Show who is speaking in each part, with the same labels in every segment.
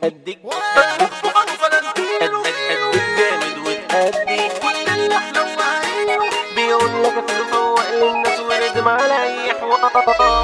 Speaker 1: اديك اديك جامد وتأدي بيقول لك فوق للناس وردم على اي حوار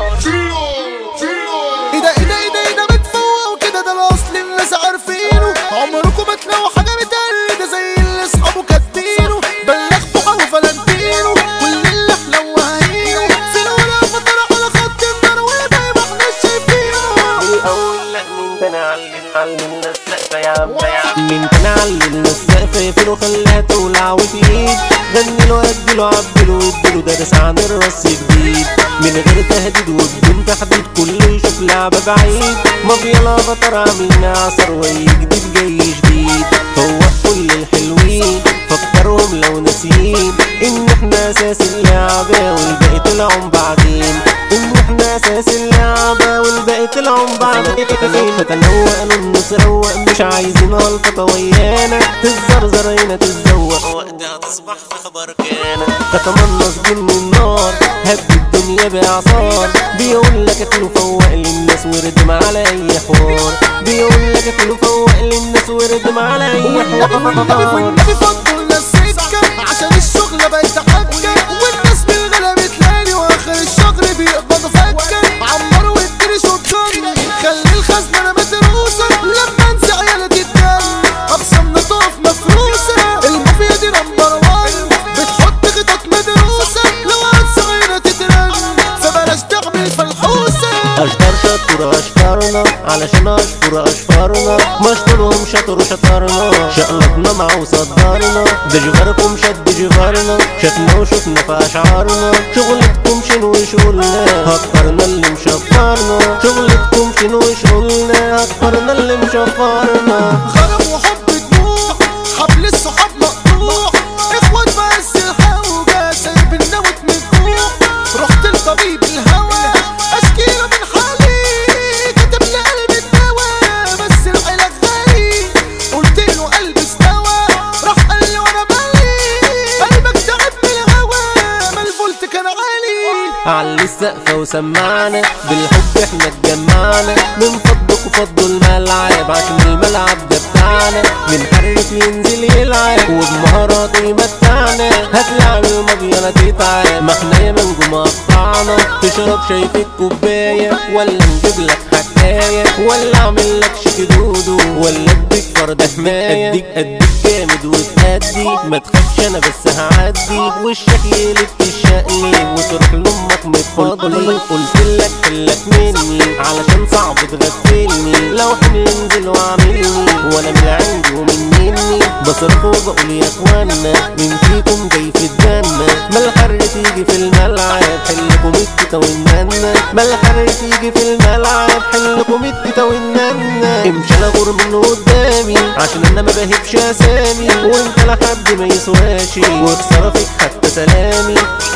Speaker 2: ايه ده ايه ده ايه ده ايه ده بتفوق كده ده الاصل الناس عارفينه عمركم ما تلاقوا حاجه بتقل ده زي اللي اصحابه كاتبينه بلغتوا او فلانتينو كل اللي احنا وهينه في الاولى فطر على خط النار ويبقى ما احنا شايفينه
Speaker 1: الاول لا مين تاني علم علم السقف يا عم يا عم مين تاني علم السقف يقفله خلاها تولع وتقيد غني له اديله عبله واديله دارس عن الرص جديد من غير تهديد وبدون تحديد كله يشوف لعبة بعيد مافيا لا بطر عاملين عصر وي جديد جاي جديد فوق كل الحلوين فكرهم لو ناسيين ان احنا اساس اللعبة والباقي طلعهم بعدين ان احنا اساس اللعبة والباقي طلعهم بعدين فتنوق النص روق مش عايزين الفطة ويانا تتزرزر هنا تتزوق وقتها تصبح في خبر كان تتمنص من النار هد الدنيا باعصار بيقول لك اكله فوق للناس وردم على اي حوار بيقول لك اكله فوق للناس وردم على اي
Speaker 2: والنبي
Speaker 1: حوار
Speaker 2: والنبي فضوا لنا السكه عشان الشغل بقت حكه والناس بالغلا بتلاقي واخر الشهر بيقبضوا فكه عمروا واديني شوطان خلي الخزنه انا متروسه لما انسى عيالي تتدم اقسمنا تقف مفروسه المافيا دي نمبر وان بتحط خطط مدروسه لو انسى عينها تترن فبلاش تعمل فلحوسه
Speaker 1: اشطر شطور اشطرنا علشان اشطر اشفرنا مشطورهم شطر شطرنا شقلطنا مع وصدرنا ده جغاركم شد جغارنا شفنا وشفنا في اشعارنا شغلتكم شنو شغلنا هكرنا اللي مشفرنا شغلتكم شنو شغلنا هكرنا اللي مشفرنا
Speaker 2: غرام وحب دموع حبل الصحاب مقطوع اخوات بس الحوجة سايب النوت من الجوع رحت لطبيب الهوى اشكي له من حالي كتب لي قلب الدواء بس العلاج غالي قلت له قلبي استوى راح قال لي وانا بالي قلبك تعب من الهوى ما الفولت كان عالي
Speaker 1: علي السقف وسمعنا بالحب احنا اتجمعنا من فضك وفضوا الملعب عشان الملعب ده بتاعنا من حرف ينزل يلعب وبمهارات يمتعنا هتلعب الماضي انا تتعب ما احنا يا منجم قطعنا تشرب شاي في الكوباية ولا نجيب لك حكاية ولا اعمل لك شيك دودو ولا اديك فرد حماية اديك اديك جامد وتأدي ما تخافش انا بس هعدي وشك يقلب تشقلب وتروح لامك متفضلي قلت لك قلك مني علشان صعب تغفلني لو حمل انزل واعملني وانا من عندي ومن مني بصرف وبقول يا اخوانا مين فيكم جاي في الجنة ما الحر تيجي في الملعب حلكم التتا والننة ما الحر تيجي في الملعب حلكم التتا والننة امشي انا غور من قدامي عشان انا ما بهبش اسامي وانت لحد ما يسواشي واخسر فيك حتى سلامي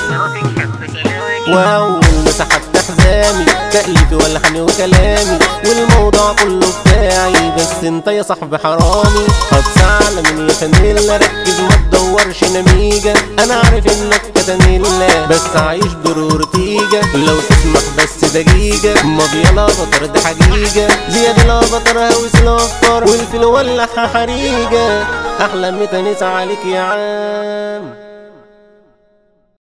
Speaker 1: واول ما سحبت حزامي تأليفي ولا حني وكلامي والموضوع كله بتاعي بس انت يا صاحبي حرامي هتزعل من يا فانيلا ركز ما تدورش نميجة انا عارف انك كتانيلا بس عايش دور اورتيجا لو تسمح بس دقيقة ماضية لا بطر ده حقيقة زياد لا بطر هوس الافكار والفيل ولع حريقة احلى متنس عليك يا عام